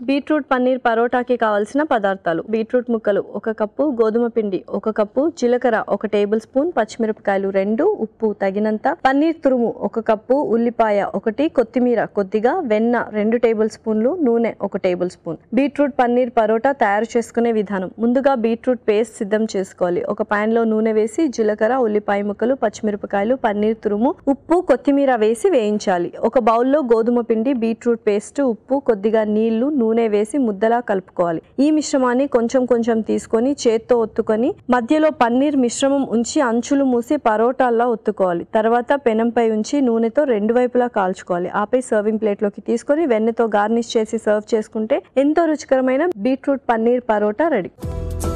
beetroot paneer పరోటాకి కావలసిన పదార్థాలు beetroot ముక్కలు ఒక కప్పు గోధుమ పిండి ఒక కప్పు జీలకర్ర ఒక టేబుల్ స్పూన్ పచ్చిమిరపకాయలు రెండు ఉప్పు తగినంత పన్నీర్ తురుము ఒక కప్పు ఉల్లిపాయ ఒకటి కొత్తిమీర కొద్దిగా వెన్న రెండు టేబుల్ స్పూన్లు నూనె ఒక table spoon beetroot paneer parotta తయారు చేసుకునే విధానం ముందుగా బీట్రూట్ పేస్ట్ సిద్ధం చేసుకోవాలి ఒక పాన్ లో నూనె వేసి జీలకర్ర ఉల్లిపాయ ముక్కలు పచ్చిమిరపకాయలు పన్నీర్ తురుము ఉప్పు కొత్తిమీర వేసి వేయించాలి ఒక బౌల్లో గోధుమ పిండి బీట్రూట్ పేస్ట్ ఉప్పు కొద్దిగా నీళ్లు నూనె వేసి ముద్దలా కలుపుకోవాలి ఈ మిశ్రమాన్ని కొంచెం కొంచెం తీసుకొని చేత్తో ఒత్తుకొని మధ్యలో పన్నీర్ మిశ్రమం ఉంచి అంచులు మూసి పరోటాల్లా ఒత్తుకోవాలి తర్వాత పెనంపై ఉంచి నూనెతో రెండు వైపులా కాల్చుకోవాలి ఆపై సర్వింగ్ ప్లేట్లోకి తీసుకొని వెన్నెతో గార్నిష్ చేసి సర్వ్ చేసుకుంటే ఎంతో రుచికరమైన బీట్రూట్ పన్నీర్ పరోటా రెడీ